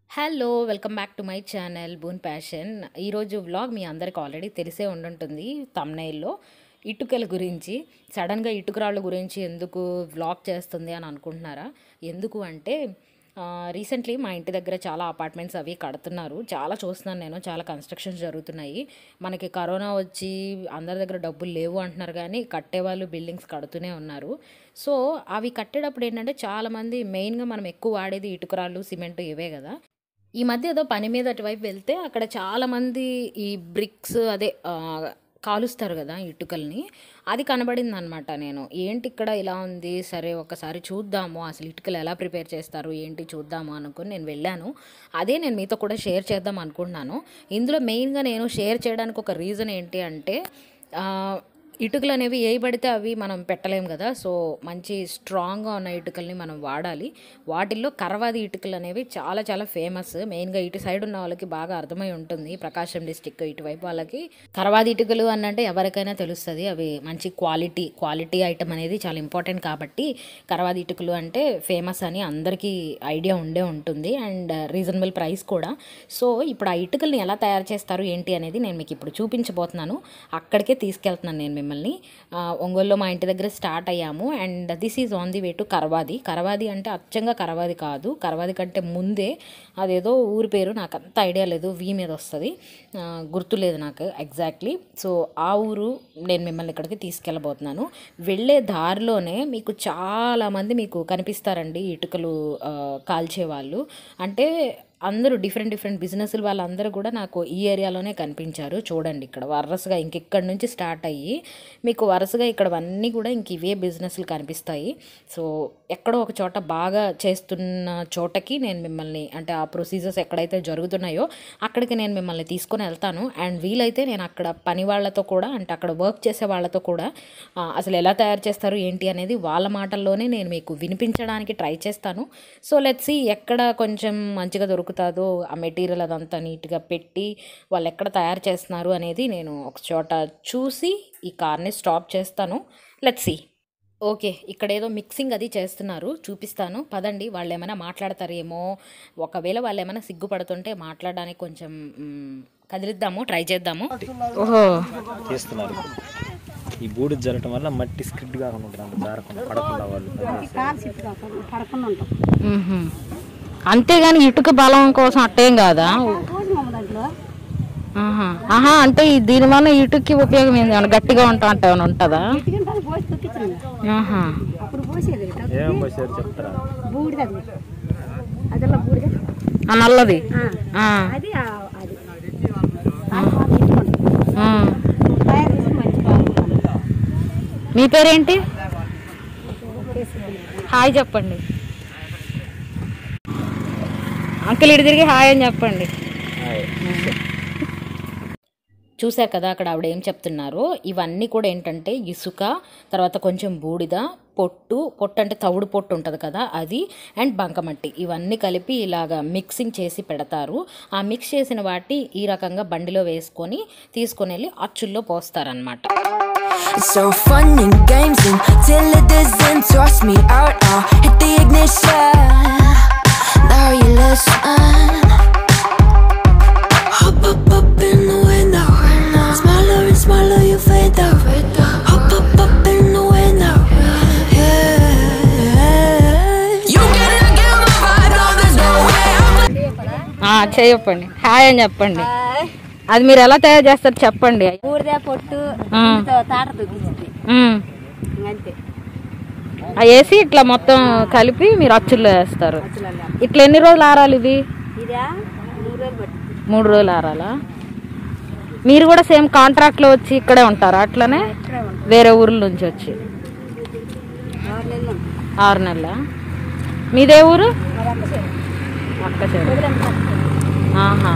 Hello welcome back to my channel బూన్ ప్యాషన్ ఈరోజు వ్లాగ్ మీ అందరికి ఆల్రెడీ తెలిసే ఉండుంటుంది తమ్నైల్లో ఇటుకల గురించి సడన్గా ఇటుకరాళ్ళ గురించి ఎందుకు వ్లాగ్ చేస్తుంది అని అనుకుంటున్నారా ఎందుకు అంటే రీసెంట్లీ మా ఇంటి దగ్గర చాలా అపార్ట్మెంట్స్ అవి కడుతున్నారు చాలా చూస్తున్నాను నేను చాలా కన్స్ట్రక్షన్స్ జరుగుతున్నాయి మనకి కరోనా వచ్చి అందరి దగ్గర డబ్బులు లేవు అంటున్నారు కానీ కట్టేవాళ్ళు బిల్డింగ్స్ కడుతూనే ఉన్నారు సో అవి కట్టేటప్పుడు ఏంటంటే చాలామంది మెయిన్గా మనం ఎక్కువ వాడేది ఇటుకరాళ్ళు సిమెంట్ ఇవే కదా ఈ మధ్య ఏదో పని మీద అటువైపు వెళ్తే అక్కడ చాలామంది ఈ బ్రిక్స్ అదే ఆ, కాలుస్తారు కదా ఇటుకల్ని అది కనబడింది అనమాట నేను ఏంటి ఇక్కడ ఇలా ఉంది సరే ఒకసారి చూద్దాము అసలు ఇటుకలు ఎలా ప్రిపేర్ చేస్తారు ఏంటి చూద్దాము అనుకుని నేను వెళ్ళాను అదే నేను మీతో కూడా షేర్ చేద్దాం అనుకుంటున్నాను ఇందులో మెయిన్గా నేను షేర్ చేయడానికి ఒక రీజన్ ఏంటి అంటే ఆ, ఇటుకలు అనేవి ఏ పడితే అవి మనం పెట్టలేం కదా సో మంచి స్ట్రాంగ్గా ఉన్న ఇటుకల్ని మనం వాడాలి వాటిల్లో కరవాది ఇటుకలు అనేవి చాలా చాలా ఫేమస్ మెయిన్గా ఇటు సైడ్ ఉన్న వాళ్ళకి బాగా అర్థమై ఉంటుంది ప్రకాశం డిస్టిక్ ఇటువైపు వాళ్ళకి కరవాది ఇటుకలు అనంటే ఎవరికైనా తెలుస్తుంది అవి మంచి క్వాలిటీ క్వాలిటీ ఐటమ్ అనేది చాలా ఇంపార్టెంట్ కాబట్టి కరవాది ఇటుకలు అంటే ఫేమస్ అని అందరికీ ఐడియా ఉండే ఉంటుంది అండ్ రీజనబుల్ ప్రైస్ కూడా సో ఇప్పుడు ఆ ఇటుకల్ని ఎలా తయారు చేస్తారు ఏంటి అనేది నేను మీకు ఇప్పుడు చూపించబోతున్నాను అక్కడికే తీసుకెళ్తున్నాను నేను మిమ్మల్ని ఆ, ఒంగోలులో మా ఇంటి దగ్గర స్టార్ట్ అయ్యాము and this is on the way to Karavadi Karavadi అంటే అచ్చంగా కరవాది కాదు కరవాది కంటే ముందే అదేదో ఊరి పేరు నాకు అంత ఐడియా లేదు వి మీద వస్తుంది ఆ, గుర్తులేదు నాకు ఎగ్జాక్ట్లీ సో ఆ ఊరు నేను మిమ్మల్ని ఇక్కడికి తీసుకెళ్ళబోతున్నాను వెళ్ళే దారిలోనే మీకు చాలామంది మీకు కనిపిస్తారండి ఇటుకలు ఆ, కాల్చే వాళ్ళు అంటే అందరూ డిఫరెంట్ డిఫరెంట్ బిజినెస్లు వాళ్ళందరూ కూడా నాకు ఈ ఏరియాలోనే కనిపించారు చూడండి ఇక్కడ వరుసగా ఇంకెక్కడి నుంచి స్టార్ట్ అయ్యి మీకు వరుసగా ఇక్కడ అన్నీ కూడా ఇంక ఇవే బిజినెస్లు కనిపిస్తాయి సో ఎక్కడో ఒక చోట బాగా చేస్తున్న చోటకి నేను మిమ్మల్ని అంటే ఆ ప్రొసీజర్స్ ఎక్కడైతే జరుగుతున్నాయో అక్కడికి నేను మిమ్మల్ని తీసుకొని వెళ్తాను అండ్ వీలైతే నేను అక్కడ పని వాళ్ళతో కూడా అంటే అక్కడ వర్క్ చేసే వాళ్ళతో కూడా ఆ, అసలు ఎలా తయారు చేస్తారు ఏంటి అనేది వాళ్ళ మాటల్లోనే నేను మీకు వినిపించడానికి ట్రై చేస్తాను సో లెట్స్ సి ఎక్కడ కొంచెం మంచిగా దొరుకుతుందో ఆ మెటీరియల్ అదంతా నీట్గా పెట్టి వాళ్ళు ఎక్కడ తయారు చేస్తున్నారు అనేది నేను ఒక చోట చూసి ఈ కార్ని స్టాప్ చేస్తాను లెట్స్ సి ఓకే ఇక్కడ ఏదో మిక్సింగ్ అది చేస్తున్నారు చూపిస్తాను పదండి వాళ్ళు ఏమైనా మాట్లాడతారేమో ఒకవేళ వాళ్ళు ఏమైనా సిగ్గుపడుతుంటే మాట్లాడడానికి కొంచెం మ్, కదిలిద్దాము ట్రై చేద్దాము ఓహో చేస్తున్నారు ఈ బూడిద జరగటం వల్ల మట్టి స్క్రిప్ట్ కాకుండా ఉంటుంది అంత జారకుండా పడకుండా వాళ్ళు పడకుండా ఉంటాం అంతేగాని ఇటుక బలం కోసం అట్టేం కాదా రోజు మా దాంట్లో ఆహా ఆహా అంటే ఈ దీనివల్ల ఇటుక్కి ఉపయోగం ఏంది ఏమన్నా గట్టిగా ఉంటా అంటే ఏమైనా ఉంటుందా ఇటుకంటే అది పోసి తొక్కించింది ఆహా అప్పుడు పోసేది ఏమేమి పోసారు చెప్తారా బూడిద అది అదల్లా బూడిద ఆ నల్లది ఆ, ఆ, అది ఆ, అది ఆ పాలు ఇట్టుకోండి. ఆ. తయారు చేసి మంచి పాలు మీ పేరేంటి హాయ్ చెప్పండి అంకుల్ ఇటు తిరిగి హాయ్ అని చెప్పండి చూశారు కదా అక్కడ ఆవిడ ఏం చెప్తున్నారో ఇవన్నీ కూడా ఏంటంటే ఇసుక తర్వాత కొంచెం బూడిద పొట్టు పొట్టు అంటే తవుడు పొట్టు ఉంటుంది కదా అది అండ్ బంకమట్టి ఇవన్నీ కలిపి ఇలాగా మిక్సింగ్ చేసి పెడతారు ఆ మిక్స్ చేసిన వాటి ఈ రకంగా బండిలో వేసుకొని తీసుకొని వెళ్ళి అచ్చుల్లో పోస్తారనమాట It's so fun and games until it doesn't toss me out. I'll hit the ignition. Now you listen. Hop up up in the window. Smaller and smaller you fade out. Hop up up in the window. Yeah. You gotta get my vibe. No, there's no way I'm చెప్పండి hi అని చెప్పండి అది మీరు ఎలా తయారు చేస్తారు చెప్పండి బూడిద పొట్టు ఆ. దీంతో తాట తొక్కించింది ఉమ్. అంతే అవి వేసి ఇట్లా మొత్తం కలిపి మీరు అచ్చుల్లో వేస్తారు అచ్చులలో. ఇట్లా ఎన్ని రోజులు ఆరాలి ఇది ఇదా మూడు రోజులు పట్టింది మూడు రోజులు ఆరాలా మీరు కూడా సేమ్ కాంట్రాక్ట్లో వచ్చి ఇక్కడే ఉంటారా అట్లనే ఇక్కడే ఉంటాం వేరే ఊర్ల నుంచి వచ్చి ఆరు నెలలు ఉంటాం ఆరు నెలల మీదే ఊరు మరి అక్క చేరు అక్క చెరు వదిలేండి. ఆహా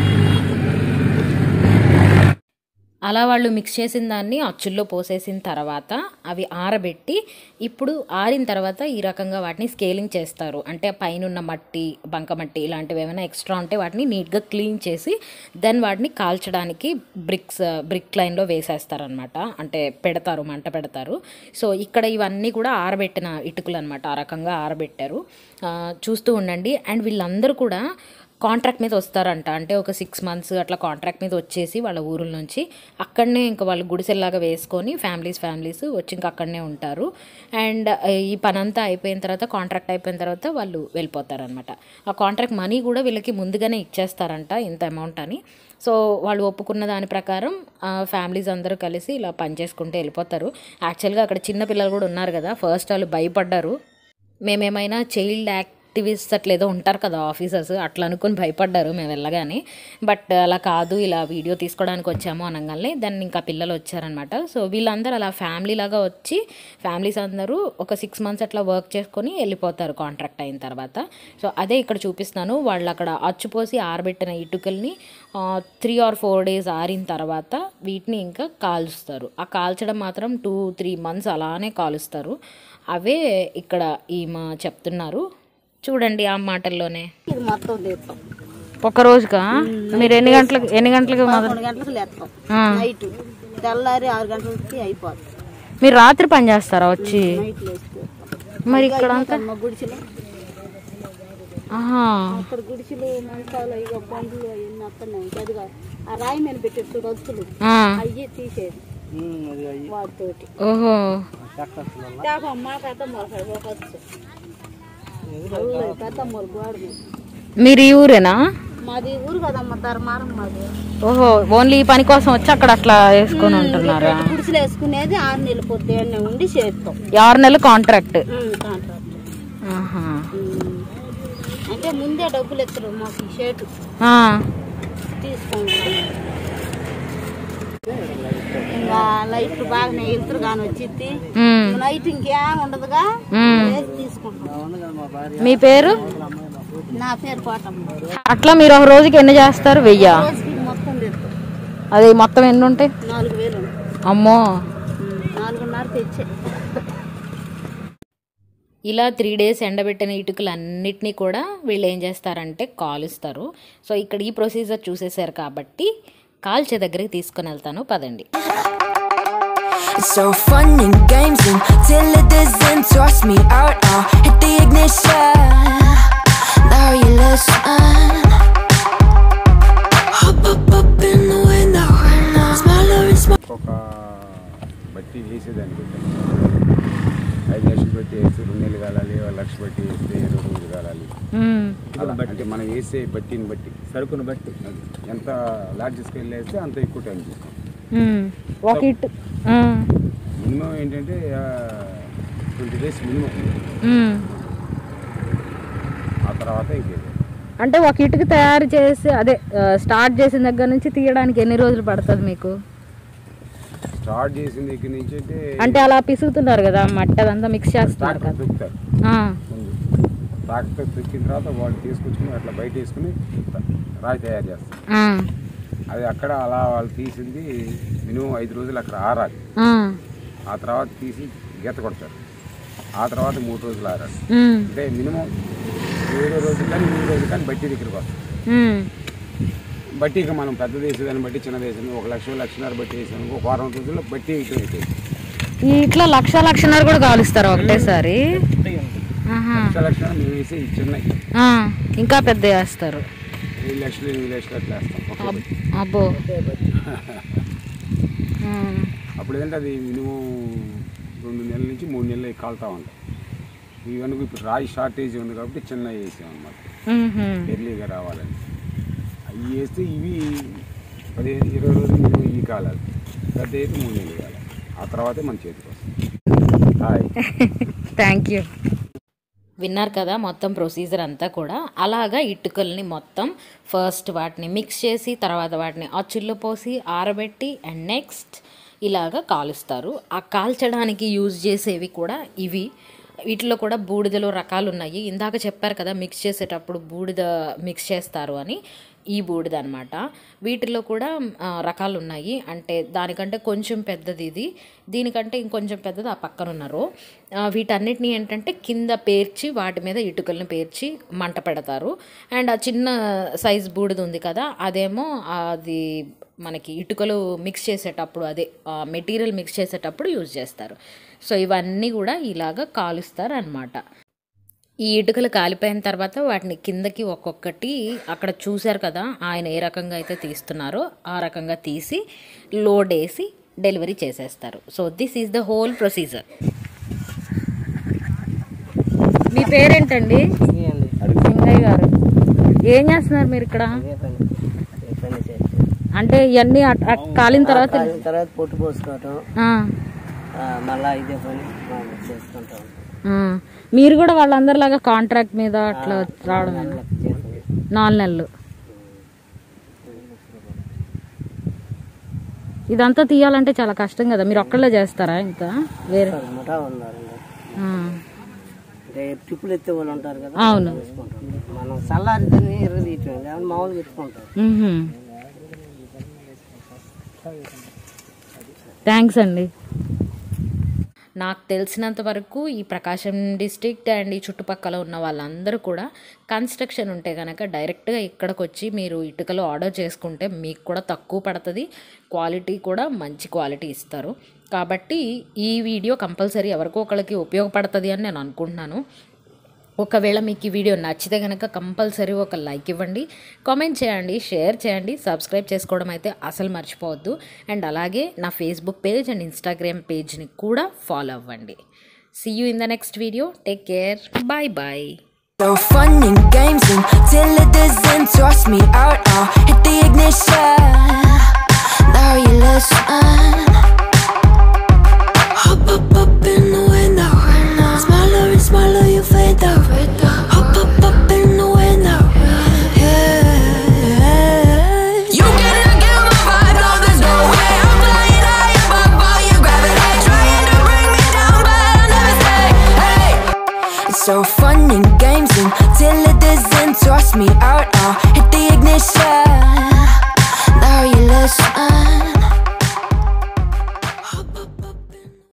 అలా వాళ్ళు మిక్స్ చేసిన దాన్ని అచ్చుల్లో పోసేసిన తర్వాత అవి ఆరబెట్టి ఇప్పుడు ఆరిన తర్వాత ఈ రకంగా వాటిని స్కేలింగ్ చేస్తారు అంటే పైన ఉన్న మట్టి బంకమట్టి ఇలాంటివి ఏమైనా ఎక్స్ట్రా ఉంటే వాటిని నీట్గా క్లీన్ చేసి దెన్ వాటిని కాల్చడానికి బ్రిక్స్ బ్రిక్ లైన్లో వేసేస్తారనమాట అంటే పెడతారు మంట పెడతారు సో ఇక్కడ ఇవన్నీ కూడా ఆరబెట్టిన ఇటుకలు అనమాట ఆ రకంగా ఆరబెట్టారు ఆ, చూస్తూ ఉండండి అండ్ వీళ్ళందరూ కూడా కాంట్రాక్ట్ మీద వస్తారంట అంటే ఒక సిక్స్ మంత్స్ అట్లా కాంట్రాక్ట్ మీద వచ్చేసి వాళ్ళ ఊరుల నుంచి అక్కడనే ఇంకా వాళ్ళు గుడిసెల్లాగా వేసుకొని ఫ్యామిలీస్ ఫ్యామిలీస్ వచ్చి ఇంకా అక్కడనే ఉంటారు అండ్ ఈ పనంతా అయిపోయిన తర్వాత కాంట్రాక్ట్ అయిపోయిన తర్వాత వాళ్ళు వెళ్ళిపోతారనమాట ఆ కాంట్రాక్ట్ మనీ కూడా వీళ్ళకి ముందుగానే ఇచ్చేస్తారంట ఇంత అమౌంట్ అని సో వాళ్ళు ఒప్పుకున్న దాని ప్రకారం ఫ్యామిలీస్ అందరూ కలిసి ఇలా పని చేసుకుంటూ వెళ్ళిపోతారు యాక్చువల్గా అక్కడ చిన్న పిల్లలు కూడా ఉన్నారు కదా ఫస్ట్ వాళ్ళు భయపడ్డారు మేమేమైనా చైల్డ్ యాక్టివిస్ట్ అట్లా ఏదో ఉంటారు కదా ఆఫీసర్స్ అట్లా అనుకుని భయపడ్డారు మేము వెళ్ళగానే బట్ అలా కాదు ఇలా వీడియో తీసుకోవడానికి వచ్చాము అనగానే దాన్ని ఇంకా పిల్లలు వచ్చారనమాట సో వీళ్ళందరూ అలా ఫ్యామిలీ లాగా వచ్చి ఫ్యామిలీస్ అందరూ ఒక సిక్స్ మంత్స్ అట్లా వర్క్ చేసుకొని వెళ్ళిపోతారు కాంట్రాక్ట్ అయిన తర్వాత సో అదే ఇక్కడ చూపిస్తున్నాను వాళ్ళు అక్కడ అచ్చుపోసి ఆరబెట్టిన ఇటుకల్ని త్రీ ఆర్ ఫోర్ డేస్ ఆరిన తర్వాత వీటిని ఇంకా కాల్చుతారు ఆ కాల్చడం మాత్రం టూ త్రీ మంత్స్ అలానే కాలుస్తారు అవే ఇక్కడ ఈమె చెప్తున్నారు చూడండి ఆ మాటల్లోనే ఇది మొత్తం తీస్తాం ఒక రోజుగా మీరు ఎన్ని గంటలకు ఎన్ని గంటలకు మొదలు పదకొండు గంటలకు లేస్తాం ఆ. నైట్ తెల్లారి ఆరు గంటలకి అయిపోతుంది మీరు రాత్రి పని చేస్తారా వచ్చి నైట్ లేస్తే మరి ఇక్కడ అంతా మా గుడిసెలు ఆహా. అక్కడ గుడిసెలు మంచాలు ఇక పండ్లు అవన్నీ అక్కడనే ఉంటాయి అదిగా ఆ రాయి మీద పెట్టే రొచ్చులు ఆ. అయ్యి తీసేది వాటితోటి ఓహో తేపమ్మ పెద్దమ్మ ఒకచ్చు పెద్దమ్మ గోడ మీద. మీరు ఈ ఊరేనా మాది ఊరు కదమ్మ ధర్మారం మాది ఓహో ఓన్లీ ఈ పని కోసం వచ్చి అక్కడ అట్లా వేసుకొని ఉంటున్నారా గుడిసెలు వేసుకునేది ఆరు నెలలు పొద్దు ఉండి చేస్తాం ఆరు నెలలు కాంట్రాక్ట్ ఉమ్, కాంట్రాక్ట్ ఆహా. ఉమ్. అంటే ముందే డబ్బులు ఎత్తరు మాకు ఈ షర్టు ఆ. తీసుకోండి ఇంకా లైట్లు బాగానే వెళ్తురు కానీ వచ్చింది ఉమ్. నైట్ ఇంకేం ఉండదుగా ఉమ్. వేసి తీసుకుంటాం మీ పేరు నా పేరు కోటమ్మ అట్లా మీరు ఒక రోజుకి ఎన్ని చేస్తారు వెయ్యా రోజుకి మొత్తం తెస్తాం అది మొత్తం ఎన్ని ఉంటాయి నాలుగు వేలు అమ్మో ఉమ్, నాలుగున్నర తెచ్చే ఇలా త్రీ డేస్ ఎండబెట్టిన ఇటుకలు అన్నిటినీ కూడా వీళ్ళు ఏం చేస్తారంటే కాలుస్తారు సో ఇక్కడ ఈ ప్రొసీజర్ చూసేశారు కాబట్టి కాల్చే దగ్గరికి తీసుకొని వెళ్తాను పదండి It's so fun and games until it doesn't toss me out. I'll hit the ignition. Now you listen. Hop up up in the window. Smile and smile. ఒక బట్టి వేసేదాన్ని ఐదు లక్షలు పెట్టి వేస్తే రెండు నెలలు కాలాలి ఒక లక్ష పెట్టి వేస్తే ఇరవై రోజులు కాలాలి అలా అంటే మనం వేసే బట్టిని బట్టి సరుకును బట్టి అది ఎంత లార్జ్ స్కేల్ వేస్తే అంత ఎక్కువ టైం తీస్తాం ఒక ఇటు మినిమం ఏంటంటే ట్వంటీ డేస్ మినిమం ఆ తర్వాత ఇంకేది అంటే ఒక ఇటుక తయారు చేసి అదే స్టార్ట్ చేసిన దగ్గర నుంచి తీయడానికి ఎన్ని రోజులు పడుతుంది మీకు స్టార్ట్ చేసిన దగ్గర నుంచి అంటే అంటే అలా పిసుగుతున్నారు కదా మట్టి అదంతా మిక్స్ చేస్తున్నారు ట్రాక్టర్ కదా తొక్కుతారు ఆ, ముందు ట్రాక్టర్ తొక్కిన తర్వాత వాళ్ళు తీసుకొచ్చుకుని అట్లా బయట వేసుకుని రాయి తయారు చేస్తారు ఆ, అది అక్కడ అలా వాళ్ళు తీసింది మినిమం ఐదు రోజులు అక్కడ ఆరాలి ఆ, ఆ తర్వాత తీసి గీత కొడతారు ఆ తర్వాత మూడు రోజులు ఆరాలి ఉమ్, అంటే మినిమం ఏడో రోజు కానీ మూడు రోజులు కానీ బట్టి దగ్గరికి వస్తాం ఉమ్, బట్టి ఇక మనం పెద్ద దేశాన్ని బట్టి చిన్న దేశాన్ని ఒక లక్ష లక్షన్నర బట్టి వేసాను ఒక వారం రోజుల్లో బట్టి ఇటు అవుతాయి ఈ ఇట్లా లక్ష లక్షన్నర కూడా కాలుస్తారు ఒకటేసారి ఆహా. లక్ష లక్షన్నర మేము వేసి ఈ చిన్న ఆ, ఇంకా పెద్ద వేస్తారు ఏడు లక్షలు ఎనిమిది లక్షలు అట్లా వేస్తాం ఒకే అబ్- బట్టి. అబ్బో ఆ, అప్పుడు ఏంటంటే అది మినిమం రెండు నెలల నుంచి మూడు నెలలు కాలుతా ఉంటాయి ఇవన్నీ ఇప్పుడు రాయి షార్టేజ్ ఉంది కాబట్టి చిన్న వేసాం అనమాట ఉహుం. ఎర్లీగా రావాలని అవి వేస్తే ఇవి పదిహేను ఇరవై రోజులు మినిమం ఇవి కాలాలి పెద్ద అయితే మూడు నెలలు కావాలి ఆ తర్వాతే మన చేతికి వస్తుంది హాయ్ థ్యాంక్ యూ విన్నారు కదా మొత్తం ప్రొసీజర్ అంతా కూడా అలాగా ఇటుకల్ని మొత్తం ఫస్ట్ వాటిని మిక్స్ చేసి తర్వాత వాటిని అచ్చుల్లో పోసి ఆరబెట్టి అండ్ నెక్స్ట్ ఇలాగా కాలుస్తారు ఆ కాల్చడానికి యూజ్ చేసేవి కూడా ఇవి వీటిలో కూడా బూడిదలో రకాలు ఉన్నాయి ఇందాక చెప్పారు కదా మిక్స్ చేసేటప్పుడు బూడిద మిక్స్ చేస్తారు అని ఈ బూడిద అనమాట వీటిలో కూడా ఆ, రకాలు ఉన్నాయి అంటే దానికంటే కొంచెం పెద్దది ఇది దీనికంటే ఇంకొంచెం పెద్దది ఆ పక్కన ఉన్నారు ఆ, వీటన్నిటిని ఏంటంటే కింద పేర్చి వాటి మీద ఇటుకల్ని పేర్చి మంట పెడతారు అండ్ ఆ చిన్న సైజ్ బూడిద ఉంది కదా అదేమో అది మనకి ఇటుకలు మిక్స్ చేసేటప్పుడు అదే మెటీరియల్ మిక్స్ చేసేటప్పుడు యూజ్ చేస్తారు సో ఇవన్నీ కూడా ఇలాగ కాలుస్తారు అనమాట ఈ ఇటుకలు కాలిపోయిన తర్వాత వాటిని కిందకి ఒక్కొక్కటి అక్కడ చూశారు కదా ఆయన ఏ రకంగా అయితే తీస్తున్నారో ఆ రకంగా తీసి లోడ్ వేసి డెలివరీ చేసేస్తారు so this is the whole procedure మీ పేరేంటండి సింగయ్య గారు ఏం చేస్తున్నారు మీరు ఇక్కడ అంటే ఇవన్నీ అట్- అట్ కాలిన తర్వాత తర్వాత పొట్టు పోసుకోవటం ఆ, ఆ, మళ్ళా ఇదే పని మనం చేసుకుంటాం ఆ. మీరు కూడా వాళ్ళందరిలాగా కాంట్రాక్ట్ మీద అట్లా రావడం నాలుగు నెలలు ఇదంతా తీయాలంటే చాలా కష్టం కదా మీరు ఒక్కళ్ళే చేస్తారా ఇంకా వేరే ముఠా ఉన్నారు ఆ, అంటే టిప్పులు ఎత్తే వాళ్ళు ఉంటారు కదా అవును చేసుకుంటాం మనం చల్లారిదని ఎర్ర తీయటం లేకపోతే మామూలుగా ఎత్తుకుంటాం మ్మ్హ్మ్. థ్యాంక్స్ అండి నాకు తెలిసినంత వరకు ఈ ప్రకాశం డిస్ట్రిక్ట్ అండ్ ఈ చుట్టుపక్కల ఉన్న వాళ్ళందరూ కూడా కన్స్ట్రక్షన్ ఉంటే కనుక డైరెక్ట్గా ఇక్కడికి వచ్చి మీరు ఇటుకలు ఆర్డర్ చేసుకుంటే మీకు కూడా తక్కువ పడుతుంది క్వాలిటీ కూడా మంచి క్వాలిటీ ఇస్తారు కాబట్టి ఈ వీడియో కంపల్సరీ ఎవరికో ఒకరికి ఉపయోగపడుతుంది అని నేను అనుకుంటున్నాను ఒకవేళ మీకు ఈ వీడియో నచ్చితే కనుక కంపల్సరీ ఒక లైక్ ఇవ్వండి కామెంట్ చేయండి షేర్ చేయండి సబ్స్క్రైబ్ చేసుకోవడం అయితే అసలు మర్చిపోవద్దు అండ్ అలాగే నా ఫేస్బుక్ పేజ్ అండ్ ఇన్స్టాగ్రామ్ పేజ్ని కూడా ఫాలో అవ్వండి see you in the next video take care bye bye So fun and games until it doesn't toss me out. I'll hit